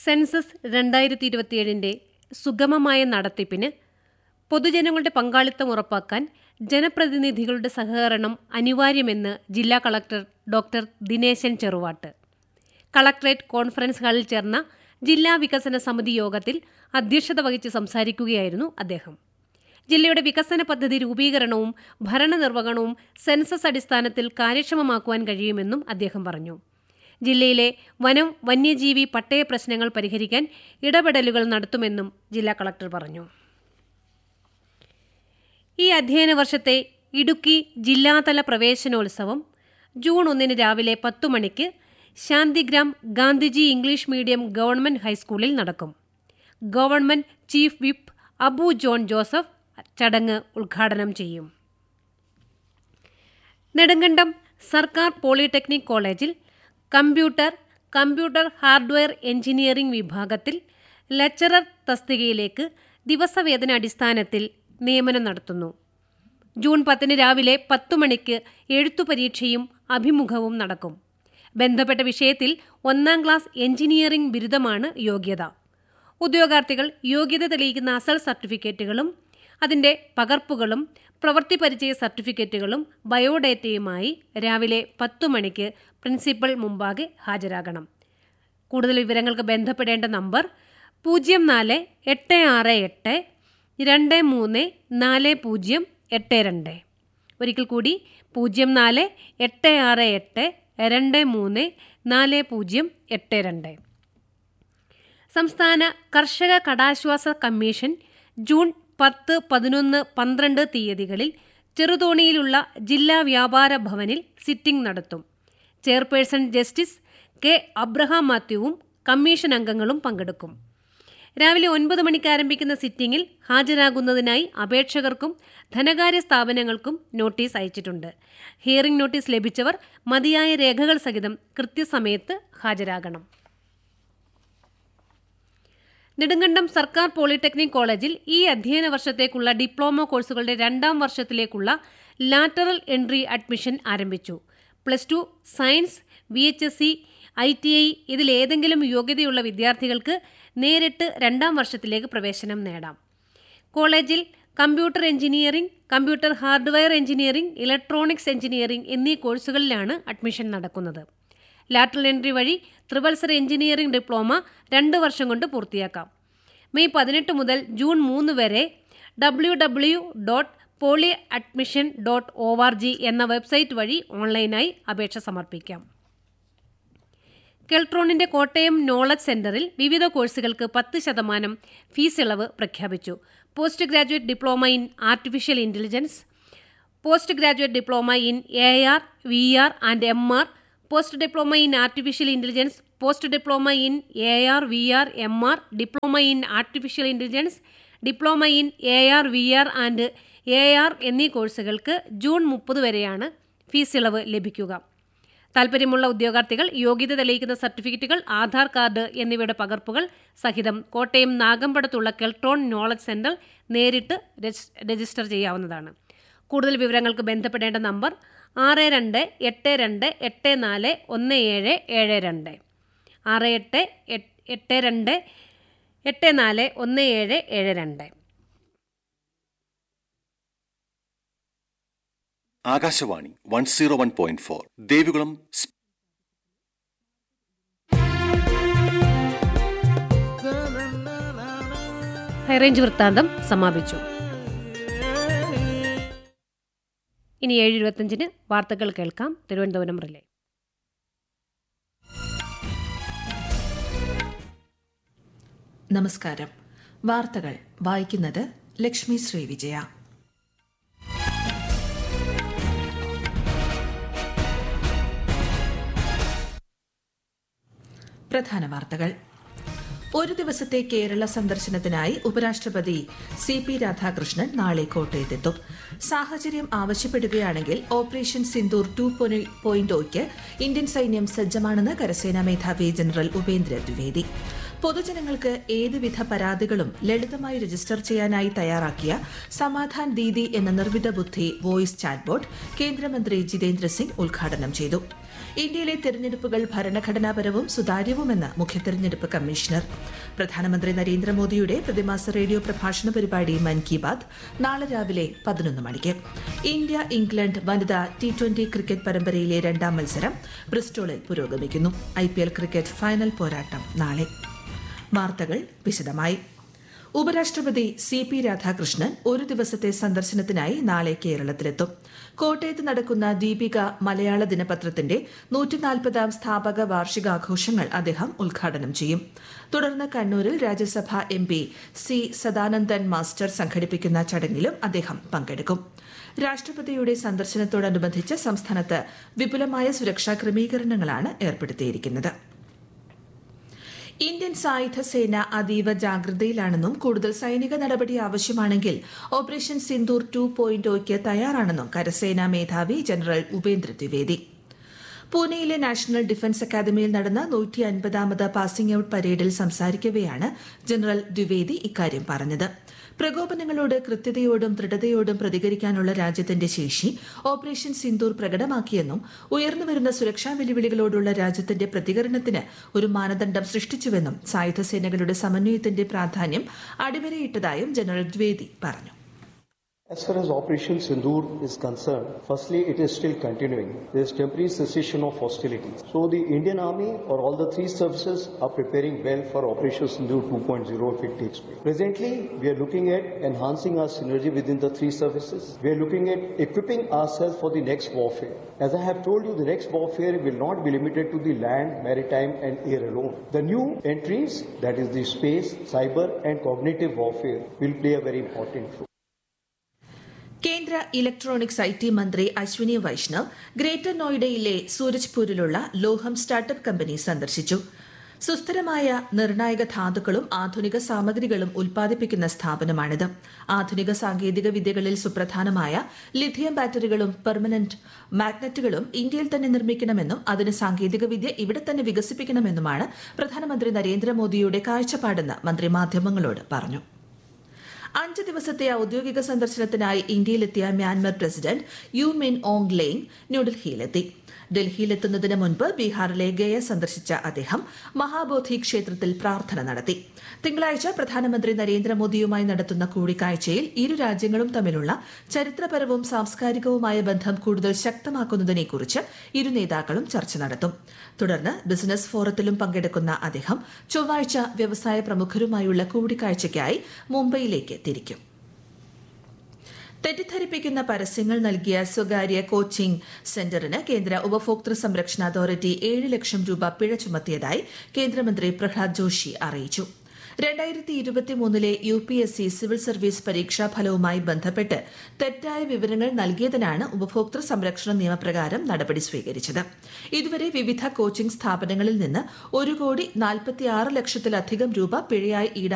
Census രണ്ടായിരത്തി ഇരുപത്തിയേഴിൻ്റെ സുഗമമായ നടത്തിപ്പിന് പൊതുജനങ്ങളുടെ പങ്കാളിത്തം ഉറപ്പാക്കാൻ ജനപ്രതിനിധികളുടെ സഹകരണം അനിവാര്യമെന്ന് ജില്ലാ collector doctor Dineshan Cheruvattu collectorate conference ഹാളിൽ ചേർന്ന ജില്ലാ വികസന സമിതി യോഗത്തിൽ അധ്യക്ഷത വഹിച്ച് സംസാരിക്കുകയായിരുന്നു അദ്ദേഹം ജില്ലയുടെ വികസന പദ്ധതി രൂപീകരണവും ഭരണനിർവഹണവും സെൻസസ് അടിസ്ഥാനത്തിൽ കാര്യക്ഷമമാക്കുവാൻ കഴിയുമെന്നും അദ്ദേഹം പറഞ്ഞു ജില്ലയിലെ വനം വന്യജീവി പട്ടയ പ്രശ്നങ്ങൾ പരിഹരിക്കാൻ ഇടപെടലുകൾ നടത്തുമെന്നും ജില്ലാ കളക്ടർ പറഞ്ഞു ഈ അധ്യയന വർഷത്തെ ഇടുക്കി ജില്ലാതല പ്രവേശനോത്സവം ജൂൺ ഒന്നിന് രാവിലെ പത്തു മണിക്ക് Santhigram Gandhiji English medium government ഹൈസ്കൂളിൽ നടക്കും government chief whip Abu John Joseph ചടങ്ങ് ഉദ്ഘാടനം ചെയ്യും നെടുങ്കണ്ടം സർക്കാർ പോളിടെക്നിക് കോളേജിൽ കമ്പ്യൂട്ടർ കമ്പ്യൂട്ടർ ഹാർഡ്വെയർ എഞ്ചിനീയറിംഗ് വിഭാഗത്തിൽ ലെക്ചറർ തസ്തികയിലേക്ക് ദിവസവേതന അടിസ്ഥാനത്തിൽ നിയമനം നടത്തുന്നു ജൂൺ പത്തിന് രാവിലെ പത്തു മണിക്ക് എഴുത്തു പരീക്ഷയും അഭിമുഖവും നടക്കും ബന്ധപ്പെട്ട വിഷയത്തിൽ ഒന്നാം ക്ലാസ് എഞ്ചിനീയറിംഗ് ബിരുദമാണ് യോഗ്യത ഉദ്യോഗാർത്ഥികൾ യോഗ്യത തെളിയിക്കുന്ന അസൽ സർട്ടിഫിക്കറ്റുകളും അതിന്റെ പകർപ്പുകളും പ്രവൃത്തി പരിചയ സർട്ടിഫിക്കറ്റുകളും ബയോഡേറ്റയുമായി രാവിലെ പത്തു മണിക്ക് പ്രിൻസിപ്പൽ മുമ്പാകെ ഹാജരാകണം കൂടുതൽ വിവരങ്ങൾക്ക് ബന്ധപ്പെടേണ്ട നമ്പർ പൂജ്യം നാല് എട്ട് ആറ് എട്ട് രണ്ട് മൂന്ന് നാല് പൂജ്യം എട്ട് രണ്ട് ഒരിക്കൽ കൂടി പൂജ്യം നാല് എട്ട് ആറ് എട്ട് രണ്ട് മൂന്ന് നാല് പൂജ്യം എട്ട് രണ്ട് സംസ്ഥാന കർഷക കടാശ്വാസ കമ്മീഷൻ ജൂൺ പത്ത് പതിനൊന്ന് പന്ത്രണ്ട് തീയതികളിൽ ചെറുതോണിയിലുള്ള ജില്ലാ വ്യാപാര ഭവനിൽ സിറ്റിംഗ് നടത്തും ചെയർപേഴ്സൺ ജസ്റ്റിസ് കെ അബ്രഹാം മാത്യുവും കമ്മീഷൻ അംഗങ്ങളും പങ്കെടുക്കും രാവിലെ ഒൻപത് മണിക്ക് ആരംഭിക്കുന്ന സിറ്റിംഗിൽ ഹാജരാകുന്നതിനായി അപേക്ഷകർക്കും ധനകാര്യ സ്ഥാപനങ്ങൾക്കും നോട്ടീസ് അയച്ചിട്ടുണ്ട് ഹിയറിംഗ് നോട്ടീസ് ലഭിച്ചവർ മതിയായ രേഖകൾ സഹിതം കൃത്യസമയത്ത് ഹാജരാകണം നെടുങ്കണ്ടം സർക്കാർ പോളിടെക്നിക് കോളേജിൽ ഈ അധ്യയന വർഷത്തേക്കുള്ള ഡിപ്ലോമ കോഴ്സുകളുടെ രണ്ടാം വർഷത്തിലേക്കുള്ള ലാറ്ററൽ എൻട്രി അഡ്മിഷൻ ആരംഭിച്ചു plus two science V H S C I T I ഇതിലേതെങ്കിലും യോഗ്യതയുള്ള വിദ്യാർത്ഥികൾക്ക് നേരിട്ട് രണ്ടാം വർഷത്തിലേക്ക് പ്രവേശനം നേടാം കോളേജിൽ computer engineering computer hardware engineering electronics engineering എന്നീ കോഴ്സുകളിലാണ് അഡ്മിഷൻ നടക്കുന്നത് ലാറ്ററൽ എൻട്രി വഴി ത്രിവത്സര എഞ്ചിനീയറിംഗ് ഡിപ്ലോമ രണ്ട് വർഷം കൊണ്ട് പൂർത്തിയാക്കാം മെയ് പതിനെട്ട് മുതൽ ജൂൺ മൂന്ന് വരെ W W dot poly admission dot O R G എന്ന വെബ്സൈറ്റ് വഴി ഓൺലൈനായി അപേക്ഷ സമർപ്പിക്കാം കെൽട്രോണിന്റെ കോട്ടയം നോളജ് സെന്ററിൽ വിവിധ കോഴ്സുകൾക്ക് പത്ത് ശതമാനം ഫീസ് ഇളവ് പ്രഖ്യാപിച്ചു post graduate diploma in artificial intelligence post graduate diploma in A R V R and M R post diploma in artificial intelligence post diploma in A R V R M R diploma in artificial intelligence diploma in A R V R and A R എന്നീ കോഴ്സുകൾക്ക് June മുപ്പത് വരെയാണ് fees ഇളവ് ലഭിക്കുക താൽപ്പര്യമുള്ള ഉദ്യോഗാർത്ഥികൾ യോഗ്യത തെളിയിക്കുന്ന സർട്ടിഫിക്കറ്റുകൾ ആധാർ കാർഡ് എന്നിവയുടെ പകർപ്പുകൾ സഹിതം കോട്ടയം നാഗമ്പടത്തുള്ള കെൽട്രോൺ നോളജ് സെന്റർ നേരിട്ട് രജിസ്റ്റർ ചെയ്യാവുന്നതാണ് കൂടുതൽ വിവരങ്ങൾക്ക് ബന്ധപ്പെടേണ്ട നമ്പർ ആറ് രണ്ട് എട്ട് രണ്ട് എട്ട് നാല് ഒന്ന് ഏഴ് ഏഴ് രണ്ട് ആറ് എട്ട് എട്ട് രണ്ട് എട്ട് നാല് ഒന്ന് ഏഴ് ഏഴ് രണ്ട് Akashvani one zero one point four Devikulam high range വൃത്താന്തം സമാപിച്ചു ഇനി ഏഴ് ഇരുപത്തഞ്ചിന് വാർത്തകൾ കേൾക്കാം തിരുവനന്തപുരം റിലേ നമസ്കാരം വാർത്തകൾ വായിക്കുന്നത് ലക്ഷ്മി ശ്രീ വിജയ പ്രധാന വാർത്തകൾ ഒരു ദിവസത്തെ കേരള സന്ദർശനത്തിനായി ഉപരാഷ്ട്രപതി സി പി രാധാകൃഷ്ണൻ നാളെ കോട്ടയത്തെത്തും സാഹചര്യം ആവശ്യപ്പെടുകയാണെങ്കിൽ operation Sindoor two point Indian സൈന്യം സജ്ജമാണെന്ന് കരസേനാ മേധാവി ജനറൽ ഉപേന്ദ്ര ദ്വിവേദി പൊതുജനങ്ങൾക്ക് ഏതുവിധ പരാതികളും ലളിതമായി രജിസ്റ്റർ ചെയ്യാനായി തയ്യാറാക്കിയ സമാധാൻ ദീദി എന്ന നിർമ്മിത ബുദ്ധി വോയിസ് ചാറ്റ്ബോട്ട് കേന്ദ്രമന്ത്രി ജിതേന്ദ്ര സിംഗ് ഉദ്ഘാടനം ചെയ്തു ഇന്ത്യയിലെ തെരഞ്ഞെടുപ്പുകൾ ഭരണഘടനാപരവും സുതാര്യവുമെന്ന് മുഖ്യ തെരഞ്ഞെടുപ്പ് കമ്മീഷണർ പ്രധാനമന്ത്രി നരേന്ദ്രമോദിയുടെ പ്രതിമാസ റേഡിയോ പ്രഭാഷണ പരിപാടി മൻ കി ബാത് നാളെ രാവിലെ പതിനൊന്ന് മണിക്ക് ഇന്ത്യ ഇംഗ്ലണ്ട് വനിതാ ടി ട്വന്റി ക്രിക്കറ്റ് പരമ്പരയിലെ രണ്ടാം മത്സരം ബ്രിസ്റ്റോളിൽ പുരോഗമിക്കുന്നു I P L cricket final പോരാട്ടം നാളെ വാർത്തകൾ വിശദമായി ഉപരാഷ്ട്രപതി സി പി രാധാകൃഷ്ണൻ ഒരു ദിവസത്തെ സന്ദർശനത്തിനായി നാളെ കേരളത്തിലെത്തും കോട്ടയത്ത് നടക്കുന്ന ദീപിക മലയാള ദിനപത്രത്തിന്റെ നൂറ്റിനാൽപ്പതാം സ്ഥാപക വാർഷികാഘോഷങ്ങൾ അദ്ദേഹം ഉദ്ഘാടനം ചെയ്യും തുടർന്ന് കണ്ണൂരിൽ Rajya Sabha M P C Sadanandan master സംഘടിപ്പിക്കുന്ന ചടങ്ങിലും അദ്ദേഹം പങ്കെടുക്കും രാഷ്ട്രപതിയുടെ സന്ദർശനത്തോടനുബന്ധിച്ച് സംസ്ഥാനത്ത് വിപുലമായ സുരക്ഷാ ക്രമീകരണങ്ങളാണ് ഏർപ്പെടുത്തിയിരിക്കുന്നത് ഇന്ത്യൻ സായുധ സേന അതീവ ജാഗ്രതയിലാണെന്നും കൂടുതൽ സൈനിക നടപടി ആവശ്യമാണെങ്കിൽ ഓപ്പറേഷൻ സിന്ദൂർ ടു പോയിന്റ് ഒയ്ക്ക് തയ്യാറാണെന്നും കരസേനാ മേധാവി ജനറൽ ഉപേന്ദ്ര ദ്വിവേദി പൂനെയിലെ നാഷണൽ ഡിഫൻസ് അക്കാദമിയിൽ നടന്ന നൂറ്റി അൻപതാമത് പാസിംഗ് ഔട്ട് പരേഡിൽ സംസാരിക്കവെയാണ് ജനറൽ ദ്വിവേദി ഇക്കാര്യം പറഞ്ഞത് പ്രകോപനങ്ങളോട് കൃത്യതയോടും ദൃഢതയോടും പ്രതികരിക്കാനുള്ള രാജ്യത്തിന്റെ ശേഷി ഓപ്പറേഷൻ സിന്ദൂർ പ്രകടമാക്കിയെന്നും ഉയർന്നുവരുന്ന സുരക്ഷാ വെല്ലുവിളികളോടുള്ള രാജ്യത്തിന്റെ പ്രതികരണത്തിന് ഒരു മാനദണ്ഡം സൃഷ്ടിച്ചുവെന്നും സായുധ സേനകളുടെ സമന്വയത്തിന്റെ പ്രാധാന്യം അടിവരയിട്ടതായും ജനറൽ ദ്വേദി പറഞ്ഞു As far as Operation Sindoor is concerned, firstly, it is still continuing. There is temporary cessation of hostilities. So the Indian Army or all the three services are preparing well for Operation Sindoor 2.0 if it takes place. Presently, we are looking at enhancing our synergy within the three services. We are looking at equipping ourselves for the next warfare. As I have told you, the next warfare will not be limited to the land, maritime and air alone. The new entries, that is the space, cyber and cognitive warfare will play a very important role. കേന്ദ്ര electronics I T മന്ത്രി Ashwini Vaishnaw greater നോയിഡയിലെ സൂരജ്പൂരിലുള്ള Lohum startup company സന്ദർശിച്ചു സുസ്ഥിരമായ നിർണായക ധാതുക്കളും ആധുനിക സാമഗ്രികളും ഉൽപ്പാദിപ്പിക്കുന്ന സ്ഥാപനമാണിത് ആധുനിക സാങ്കേതിക വിദ്യകളിൽ സുപ്രധാനമായ ലിഥിയം ബാറ്ററികളും പെർമനന്റ് മാഗ്നറ്റുകളും ഇന്ത്യയിൽ തന്നെ നിർമ്മിക്കണമെന്നും അതിന് സാങ്കേതിക വിദ്യ ഇവിടെ തന്നെ വികസിപ്പിക്കണമെന്നുമാണ് പ്രധാനമന്ത്രി നരേന്ദ്രമോദിയുടെ കാഴ്ചപ്പാടെന്ന് മന്ത്രി മാധ്യമങ്ങളോട് പറഞ്ഞു അഞ്ച് ദിവസത്തെ ഔദ്യോഗിക സന്ദർശനത്തിനായി ഇന്ത്യയിലെത്തിയ Myanmar president U Min Aung Hlaing ന്യൂഡൽഹിയിലെത്തി ഡൽഹിയിലെത്തുന്നതിന് മുൻപ് ബീഹാറിലെ ഗയ സന്ദർശിച്ച അദ്ദേഹം മഹാബോധി ക്ഷേത്രത്തിൽ പ്രാർത്ഥന നടത്തി തിങ്കളാഴ്ച പ്രധാനമന്ത്രി നരേന്ദ്രമോദിയുമായി നടത്തുന്ന കൂടിക്കാഴ്ചയിൽ ഇരു രാജ്യങ്ങളും തമ്മിലുള്ള ചരിത്രപരവും സാംസ്കാരികവുമായ ബന്ധം കൂടുതൽ ശക്തമാക്കുന്നതിനെക്കുറിച്ച് ഇരു നേതാക്കളും ചർച്ച നടത്തും തുടർന്ന് ബിസിനസ് ഫോറത്തിലും പങ്കെടുക്കുന്ന അദ്ദേഹം ചൊവ്വാഴ്ച വ്യവസായ പ്രമുഖരുമായുള്ള കൂടിക്കാഴ്ചയ്ക്കായി മുംബൈയിലേക്ക് തിരിക്കും തെറ്റിദ്ധരിപ്പിക്കുന്ന പരസ്യങ്ങൾ നൽകിയ സ്വകാര്യ കോച്ചിംഗ് സെന്ററിന് കേന്ദ്ര ഉപഭോക്തൃ സംരക്ഷണ അതോറിറ്റി ഏഴ് ലക്ഷം രൂപ പിഴ ചുമത്തിയതായി കേന്ദ്രമന്ത്രി പ്രഹ്ലാദ് ജോഷി അറിയിച്ചു രണ്ടായിരത്തി ഇരുപത്തിമൂന്നിലെ U P S C civil service പരീക്ഷാ ഫലവുമായി ബന്ധപ്പെട്ട് തെറ്റായ വിവരങ്ങൾ നൽകിയതിനാണ് ഉപഭോക്തൃ സംരക്ഷണ നിയമപ്രകാരം നടപടി സ്വീകരിച്ചത് ഇതുവരെ വിവിധ കോച്ചിംഗ് സ്ഥാപനങ്ങളിൽ നിന്ന് ഒരു കോടി നാൽപ്പത്തിയാറ് ലക്ഷത്തിലധികം രൂപ പിഴയായി ഈടാക്കി